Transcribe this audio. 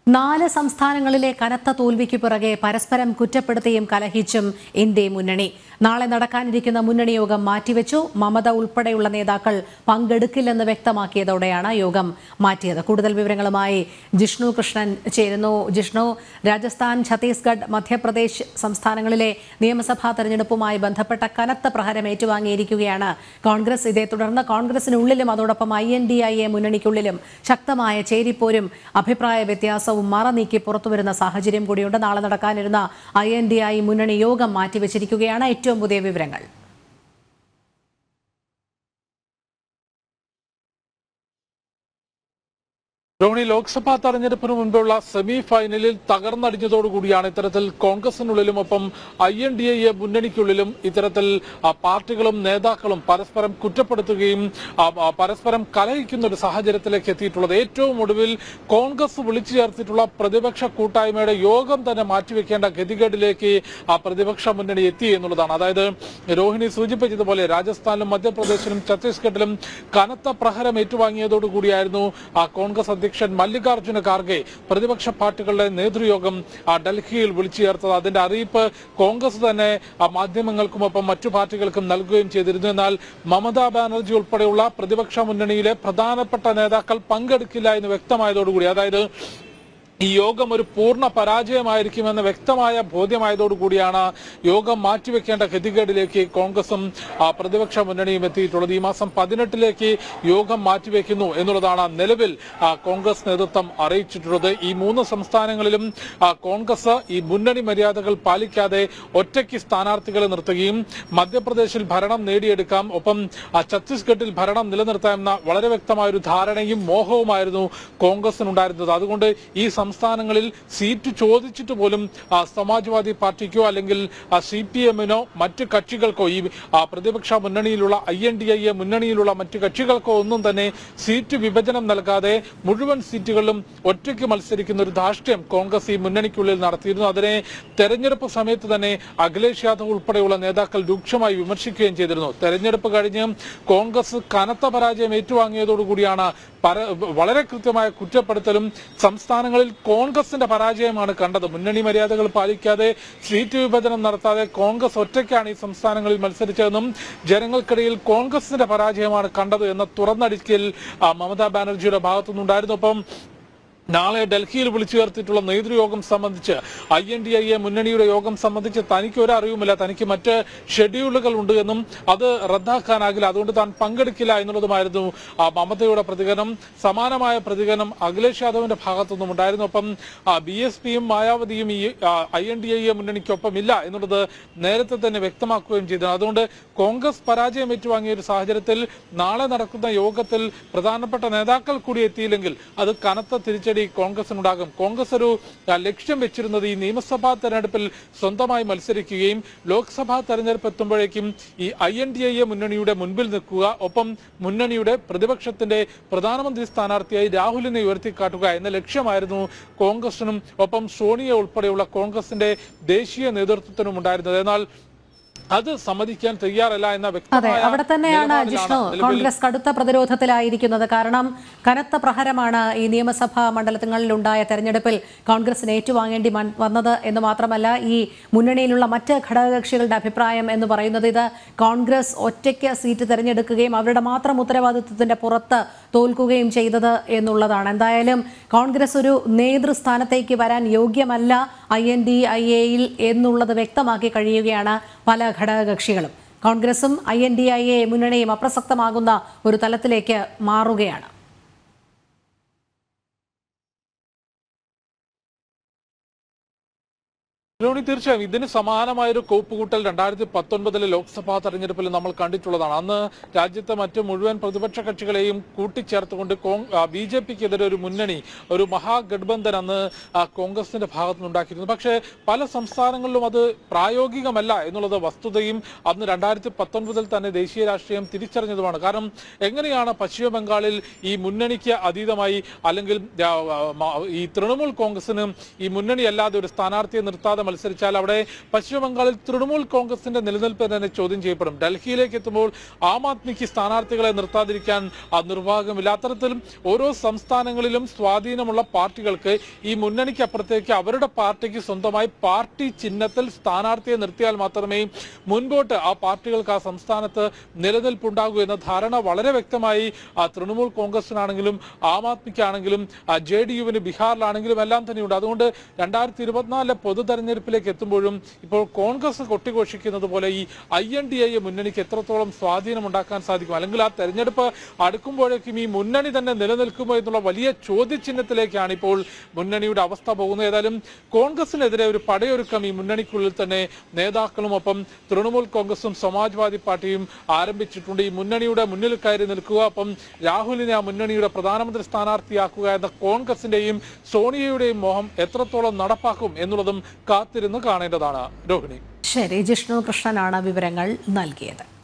നാല് സംസ്ഥാനങ്ങളിലെ കനത്ത തോൽവിക്ക് പിറകെ പരസ്പരം കുറ്റപ്പെടുത്തിയും കലഹിച്ചും ഇന്ത്യ മുന്നണി നാളെ നടക്കാനിരിക്കുന്ന മുന്നണി യോഗം മാറ്റിവെച്ചു മമത ഉൾപ്പെടെയുള്ള നേതാക്കൾ പങ്കെടുക്കില്ലെന്ന് വ്യക്തമാക്കിയതോടെയാണ് യോഗം മാറ്റിയത് കൂടുതൽ വിവരങ്ങളുമായി ജിഷ്ണു കൃഷ്ണൻ ചേരുന്നു ജിഷ്ണു രാജസ്ഥാൻ ഛത്തീസ്ഗഡ് മധ്യപ്രദേശ് സംസ്ഥാനങ്ങളിലെ നിയമസഭാ തെരഞ്ഞെടുപ്പുമായി ബന്ധപ്പെട്ട കനത്ത പ്രഹരം ഏറ്റുവാങ്ങിയിരിക്കുകയാണ് കോൺഗ്രസ് ഇതേ തുടർന്ന് കോൺഗ്രസിനുള്ളിലും അതോടൊപ്പം I N D I A മുന്നണിക്കുള്ളിലും ശക്തമായ ചേരിപ്പോരും അഭിപ്രായ വ്യത്യാസവും മറനീക്കി പുറത്തുവരുന്ന സാഹചര്യം കൂടിയുണ്ട് നാളെ നടക്കാനിരുന്ന I N D I A യോഗം മാറ്റിവെച്ചിരിക്കുകയാണ് ഏറ്റവും പുതിയ വിവരങ്ങൾ ധോണി ലോക്സഭാ തെരഞ്ഞെടുപ്പിന് മുൻപുള്ള സെമി ഫൈനലിൽ തകർന്നടിഞ്ഞതോടുകൂടിയാണ് ഇത്തരത്തിൽ കോൺഗ്രസിനുള്ളിലും ഒപ്പം ഐ എൻ ഡി എ മുന്നണിക്കുള്ളിലും ഇത്തരത്തിൽ ആ, പാർട്ടികളും നേതാക്കളും പരസ്പരം കുറ്റപ്പെടുത്തുകയും ആ, ആ, പരസ്പരം കലഹിക്കുന്ന ഒരു സാഹചര്യത്തിലേക്ക് എത്തിയിട്ടുള്ളത് ഏറ്റവും ഒടുവിൽ കോൺഗ്രസ് വിളിച്ചു ചേർത്തിട്ടുള്ള പ്രതിപക്ഷ കൂട്ടായ്മയുടെ യോഗം തന്നെ മാറ്റിവെക്കേണ്ട ഗതികേടിലേക്ക് ആ പ്രതിപക്ഷ മുന്നണി എത്തി എന്നുള്ളതാണ് അതായത് രോഹിണി സൂചിപ്പിച്ചതുപോലെ രാജസ്ഥാനിലും മധ്യപ്രദേശിലും ഛത്തീസ്ഗഡിലും കനത്ത പ്രഹരം ഏറ്റുവാങ്ങിയതോടുകൂടിയായിരുന്നു ആ കോൺഗ്രസ് അധ്യക്ഷൻ മല്ലികാർജ്ജുന ഖാർഗെ പ്രതിപക്ഷ പാർട്ടികളുടെ നേതൃയോഗം ആ ഡൽഹിയിൽ വിളിച്ചു ചേർത്തത് അതിന്റെ അറിയിപ്പ് കോൺഗ്രസ് തന്നെ ആ മാധ്യമങ്ങൾക്കുമൊപ്പം മറ്റു പാർട്ടികൾക്കും നൽകുകയും ചെയ്തിരുന്നു എന്നാൽ മമതാ ബാനർജി ഉൾപ്പെടെയുള്ള പ്രതിപക്ഷ മുന്നണിയിലെ പ്രധാനപ്പെട്ട നേതാക്കൾ പങ്കെടുക്കില്ല എന്ന് വ്യക്തമായതോടുകൂടി അതായത് ഈ യോഗം ഒരു പൂർണ്ണ പരാജയമായിരിക്കുമെന്ന് വ്യക്തമായ ബോധ്യമായതോടുകൂടിയാണ് യോഗം മാറ്റിവെക്കേണ്ട ഗതികേടിലേക്ക് കോൺഗ്രസും ആ, പ്രതിപക്ഷ മുന്നണിയും എത്തിയിട്ടുള്ളത് ഈ മാസം പതിനെട്ടിലേക്ക് യോഗം മാറ്റിവെക്കുന്നു എന്നുള്ളതാണ് നിലവിൽ ആ, കോൺഗ്രസ് നേതൃത്വം അറിയിച്ചിട്ടുള്ളത് ഈ മൂന്ന് സംസ്ഥാനങ്ങളിലും ആ, കോൺഗ്രസ് ഈ മുന്നണി മര്യാദകൾ പാലിക്കാതെ ഒറ്റയ്ക്ക് സ്ഥാനാർത്ഥികളെ നിർത്തുകയും മധ്യപ്രദേശിൽ ഭരണം നേടിയെടുക്കാം ഒപ്പം ആ, ഛത്തീസ്ഗഡിൽ ഭരണം നിലനിർത്താം എന്ന വളരെ വ്യക്തമായ ഒരു ധാരണയും മോഹവുമായിരുന്നു കോൺഗ്രസിനുണ്ടായിരുന്നത് അതുകൊണ്ട് ഈ സംസ്ഥാനങ്ങളിൽ സീറ്റ് ചോദിച്ചിട്ട് പോലും ആ, സമാജ്വാദി പാർട്ടിക്കോ അല്ലെങ്കിൽ സി പി എമ്മിനോ മറ്റ് കക്ഷികൾക്കോ ഈ ആ, പ്രതിപക്ഷ മുന്നണിയിലുള്ള I N D I A മുന്നണിയിലുള്ള മറ്റ് കക്ഷികൾക്കോ ഒന്നും തന്നെ സീറ്റ് വിഭജനം നൽകാതെ മുഴുവൻ സീറ്റുകളിലും ഒറ്റയ്ക്ക് മത്സരിക്കുന്ന ഒരു ധാർഷ്ട്യം കോൺഗ്രസ് ഈ മുന്നണിക്കുള്ളിൽ നടത്തിയിരുന്നു അതിനെ തെരഞ്ഞെടുപ്പ് സമയത്ത് തന്നെ അഖിലേഷ് യാദവ് ഉൾപ്പെടെയുള്ള നേതാക്കൾ രൂക്ഷമായി വിമർശിക്കുകയും ചെയ്തിരുന്നു തെരഞ്ഞെടുപ്പ് കഴിഞ്ഞ് കോൺഗ്രസ് കനത്ത പരാജയം ഏറ്റുവാങ്ങിയതോടുകൂടിയാണ് പര- വളരെ കൃത്യമായ കുറ്റപ്പെടുത്തലും സംസ്ഥാനങ്ങളിൽ കോൺഗ്രസിന്റെ പരാജയമാണ് കണ്ടത് മുന്നണി മര്യാദകൾ പാലിക്കാതെ സീറ്റ് വിഭജനം നടത്താതെ കോൺഗ്രസ് ഒറ്റയ്ക്കാണ് ഈ സംസ്ഥാനങ്ങളിൽ മത്സരിച്ചതെന്നും ജനങ്ങൾക്കിടയിൽ കോൺഗ്രസിന്റെ പരാജയമാണ് കണ്ടത് എന്ന തുറന്നടിക്കൽ ആ, മമതാ ബാനർജിയുടെ ഭാഗത്തുനിന്നുണ്ടായിരുന്നു ഒപ്പം നാളെ ഡൽഹിയിൽ വിളിച്ചു ചേർത്തിട്ടുള്ള നേതൃയോഗം സംബന്ധിച്ച് I N D I A മുന്നണിയുടെ യോഗം സംബന്ധിച്ച് തനിക്ക് ഒരു അറിവുമില്ല തനിക്ക് മറ്റ് ഷെഡ്യൂളുകൾ ഉണ്ട് എന്നും അത് റദ്ദാക്കാനാകില്ല അതുകൊണ്ട് താൻ പങ്കെടുക്കില്ല എന്നുള്ളതുമായിരുന്നു ആ, മമതയുടെ പ്രതികരണം സമാനമായ പ്രതികരണം അഖിലേഷ് യാദവിന്റെ ഭാഗത്തുനിന്നും ഉണ്ടായിരുന്നു ഒപ്പം ബി എസ് പിയും മായാവതിയും ഈ I N D I A മുന്നണിക്കൊപ്പം ഇല്ല എന്നുള്ളത് നേരത്തെ തന്നെ വ്യക്തമാക്കുകയും ചെയ്തു അതുകൊണ്ട് കോൺഗ്രസ് പരാജയം ഏറ്റുവാങ്ങിയ ഒരു സാഹചര്യത്തിൽ നാളെ നടക്കുന്ന യോഗത്തിൽ പ്രധാനപ്പെട്ട നേതാക്കൾ കൂടി എത്തിയില്ലെങ്കിൽ അത് കനത്ത തിരിച്ചടി കോൺഗ്രസിനുണ്ടാകും കോൺഗ്രസ് ഒരു ആ, ലക്ഷ്യം വെച്ചിരുന്നത് ഈ നിയമസഭാ തെരഞ്ഞെടുപ്പിൽ സ്വന്തമായി മത്സരിക്കുകയും ലോക്സഭാ തെരഞ്ഞെടുപ്പ് എത്തുമ്പോഴേക്കും ഈ I N D I A മുന്നണിയുടെ മുൻപിൽ നിൽക്കുക ഒപ്പം മുന്നണിയുടെ പ്രതിപക്ഷത്തിന്റെ പ്രധാനമന്ത്രി സ്ഥാനാർത്ഥിയായി രാഹുലിനെ ഉയർത്തിക്കാട്ടുക എന്ന ലക്ഷ്യമായിരുന്നു കോൺഗ്രസിനും ഒപ്പം സോണിയ ഉൾപ്പെടെയുള്ള കോൺഗ്രസിന്റെ ദേശീയ നേതൃത്വത്തിനും ഉണ്ടായിരുന്നത് എന്നാൽ അത് സമ്മതിക്കാൻ തയ്യാറല്ല എന്ന അതെ വ്യക്തമായ അവിടെ തന്നെയാണ് നിലപാടിലാണ് ജിഷ്ണു നിലവിൽ കോൺഗ്രസ് കടുത്ത പ്രതിരോധത്തിലായിരിക്കുന്നത് കാരണം കനത്ത പ്രഹരമാണ് ഈ നിയമസഭാ മണ്ഡലങ്ങളിൽ ഉണ്ടായ തെരഞ്ഞെടുപ്പിൽ കോൺഗ്രസിന് ഏറ്റുവാങ്ങേണ്ടി മൻ- വന്നത് എന്ന് മാത്രമല്ല ഈ മുന്നണിയിലുള്ള മറ്റ് ഘടകകക്ഷികളുടെ അഭിപ്രായം എന്ന് പറയുന്നത് ഇത് കോൺഗ്രസ് ഒറ്റയ്ക്ക് സീറ്റ് തിരഞ്ഞെടുക്കുകയും അവരുടെ മാത്രം ഉത്തരവാദിത്വത്തിന്റെ പുറത്ത് തോൽക്കുകയും ചെയ്തത് എന്നുള്ളതാണ് എന്തായാലും കോൺഗ്രസ് ഒരു നേതൃസ്ഥാനത്തേക്ക് വരാൻ യോഗ്യമല്ല ഐ എൻ ഡി ഐ എയിൽ എന്നുള്ളത് വ്യക്തമാക്കി കഴിയുകയാണ് പല ഘടകകക്ഷികളും കോൺഗ്രസും I N D I A മുന്നണിയും അപ്രസക്തമാകുന്ന ഒരു തലത്തിലേക്ക് മാറുകയാണ് ധോണി തീർച്ചയായും ഇതിന് സമാനമായ ഒരു കോപ്പുകൂട്ടൽ രണ്ടായിരത്തി പത്തൊൻപതിലെ ലോക്സഭാ തെരഞ്ഞെടുപ്പിൽ നമ്മൾ കണ്ടിട്ടുള്ളതാണ് അന്ന് രാജ്യത്തെ മറ്റ് മുഴുവൻ പ്രതിപക്ഷ കക്ഷികളെയും കൂട്ടിച്ചേർത്തുകൊണ്ട് ബി ജെ പിക്കെതിരെ ഒരു മുന്നണി ഒരു മഹാഗഡ്ബന്ധൻ അന്ന് ആ, കോൺഗ്രസിന്റെ ഭാഗത്തു നിന്നുണ്ടാക്കിയിരുന്നു പക്ഷേ പല സംസ്ഥാനങ്ങളിലും അത് പ്രായോഗികമല്ല എന്നുള്ളത് വസ്തുതയും അന്ന് രണ്ടായിരത്തി പത്തൊൻപതിൽ തന്നെ ദേശീയ രാഷ്ട്രീയം തിരിച്ചറിഞ്ഞതുമാണ് കാരണം എങ്ങനെയാണ് പശ്ചിമ ബംഗാളിൽ ഈ മുന്നണിക്ക് അതീതമായി അല്ലെങ്കിൽ ആ, ആ, മ- ഈ തൃണമൂൽ കോൺഗ്രസിന് ഈ മുന്നണി അല്ലാതെ ഒരു സ്ഥാനാർത്ഥിയെ നിർത്താതെ മത്സരിച്ചാൽ അവിടെ പശ്ചിമ ബംഗാളിൽ തൃണമൂൽ കോൺഗ്രസിന്റെ നിലനിൽപ്പ് തന്നെ ചോദ്യം ചെയ്യപ്പെടും ഡൽഹിയിലേക്ക് എത്തുമ്പോൾ ആം ആദ്മിക്ക് സ്ഥാനാർത്ഥികളെ നിർത്താതിരിക്കാൻ ആ നിർവാഹമില്ല അത്തരത്തിലും ഓരോ സംസ്ഥാനങ്ങളിലും സ്വാധീനമുള്ള പാർട്ടികൾക്ക് ഈ മുന്നണിക്ക് അപ്പുറത്തേക്ക് അവരുടെ പാർട്ടിക്ക് സ്വന്തമായി പാർട്ടി ചിഹ്നത്തിൽ സ്ഥാനാർത്ഥിയെ നിർത്തിയാൽ മാത്രമേ മുൻപോട്ട് ആ പാർട്ടികൾക്ക് ആ സംസ്ഥാനത്ത് നിലനിൽപ്പുണ്ടാകൂ എന്ന ധാരണ വളരെ വ്യക്തമായി ആ തൃണമൂൽ കോൺഗ്രസിനാണെങ്കിലും ആം ആദ്മിക്കാണെങ്കിലും ജെ ഡി യുവിന് ബീഹാറിലാണെങ്കിലും എല്ലാം തന്നെയുണ്ട് അതുകൊണ്ട് രണ്ടായിരത്തി ഇരുപത്തിനാലിലെ പൊതു തെരഞ്ഞെടുപ്പിലേക്ക് എത്തുമ്പോഴും ഇപ്പോൾ കോൺഗ്രസ് കൊട്ടിഘോഷിക്കുന്നത് പോലെ ഈ ഐ എൻ ഡി എ മുന്നണിക്ക് എത്രത്തോളം സ്വാധീനം ഉണ്ടാക്കാൻ സാധിക്കും അല്ലെങ്കിൽ ആ തെരഞ്ഞെടുപ്പ് അടുക്കുമ്പോഴേക്കും ഈ മുന്നണി തന്നെ നിലനിൽക്കുമോ എന്നുള്ള വലിയ ചോദ്യചിഹ്നത്തിലേക്കാണ് ഇപ്പോൾ മുന്നണിയുടെ അവസ്ഥ പോകുന്നത് ഏതായാലും കോൺഗ്രസിനെതിരെ ഒരു പടയൊരുക്കം ഈ മുന്നണിക്കുള്ളിൽ തന്നെ നേതാക്കളും ഒപ്പം തൃണമൂൽ കോൺഗ്രസും സമാജ്വാദി പാർട്ടിയും ആരംഭിച്ചിട്ടുണ്ട് ഈ മുന്നണിയുടെ മുന്നിൽ കയറി നിൽക്കുക ഒപ്പം രാഹുലിനെ ആ മുന്നണിയുടെ പ്രധാനമന്ത്രി സ്ഥാനാർത്ഥിയാക്കുക എന്ന കോൺഗ്രസിന്റെയും സോണിയയുടെയും മോഹം എത്രത്തോളം നടപ്പാക്കും എന്നുള്ളതും കാത്തിരുന്ന് കാണേണ്ടതാണ് രോഹിണി ശരി ജിഷ്ണു കൃഷ്ണനാണ് വിവരങ്ങൾ നൽകിയത്